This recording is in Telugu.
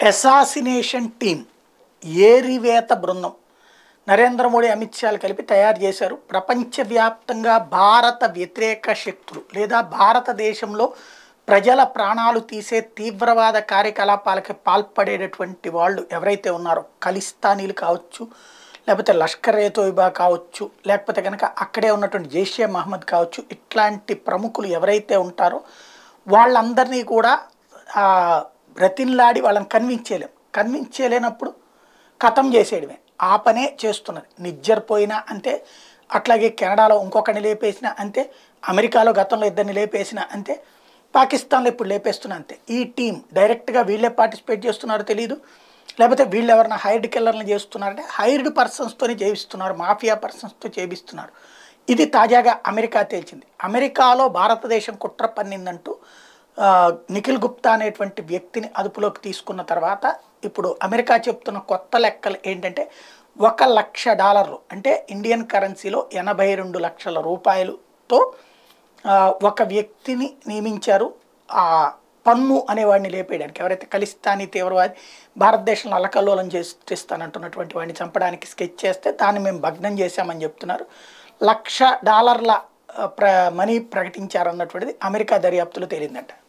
అసాసినేషన్ టీం ఏరివేత బృందం నరేంద్ర మోడీ అమిత్ షాలు కలిపి తయారు చేశారు ప్రపంచవ్యాప్తంగా భారత వ్యతిరేక శక్తులు లేదా భారతదేశంలో ప్రజల ప్రాణాలు తీసే తీవ్రవాద కార్యకలాపాలకి పాల్పడేటటువంటి వాళ్ళు ఎవరైతే ఉన్నారో ఖలిస్తానీలు కావచ్చు లేకపోతే లష్కర్ ఏ తోయిబా కావచ్చు లేకపోతే కనుక అక్కడే ఉన్నటువంటి జైషే మహమ్మద్ కావచ్చు ఇట్లాంటి ప్రముఖులు ఎవరైతే ఉంటారో వాళ్ళందరినీ కూడా ఆ, బ్రతిన్లాడి వాళ్ళని కన్విన్స్ చేయలేం కన్విన్స్ చేయలేనప్పుడు ఖతం చేసేయడమే ఆ పనే చేస్తున్నది నిజ్జర్ పోయినా అంతే అట్లాగే కెనడాలో ఇంకొకరిని లేపేసిన అంతే అమెరికాలో గతంలో ఇద్దరిని లేపేసిన అంతే పాకిస్తాన్లో ఇప్పుడు లేపేస్తున్నా అంతే ఈ టీం డైరెక్ట్గా వీళ్ళే పార్టిసిపేట్ చేస్తున్నారో తెలియదు లేకపోతే వీళ్ళు ఎవరైనా హైర్డ్ కిల్లర్ని చేస్తున్నారంటే హైర్డ్ పర్సన్స్తోనే చేయిస్తున్నారు మాఫియా పర్సన్స్తో చేపిస్తున్నారు ఇది తాజాగా అమెరికా తేల్చింది అమెరికాలో భారతదేశం కుట్ర పన్నిందంటూ ఆ, నిఖిల్ గుప్తా అనేటువంటి వ్యక్తిని అదుపులోకి తీసుకున్న తర్వాత ఇప్పుడు అమెరికా చెప్తున్న కొత్త లెక్కలు ఏంటంటే ఒక లక్ష డాలర్లు అంటే ఇండియన్ కరెన్సీలో ఎనభై రెండు లక్షల రూపాయలతో ఆ, ఒక వ్యక్తిని నియమించారు ఆ పన్ను అనేవాడిని లేపేయడానికి ఎవరైతే ఖలిస్తానీ తీవ్రవాది భారతదేశంలో అల్లకల్లోలం చేస్తానంటున్నటువంటి వాడిని చంపడానికి స్కెచ్ చేస్తే దాన్ని మేము భగ్నం చేశామని చెప్తున్నారు లక్ష డాలర్ల ఆ, ప్ర మనీ ప్రకటించారన్నటువంటిది అమెరికా దర్యాప్తులో తేలిందట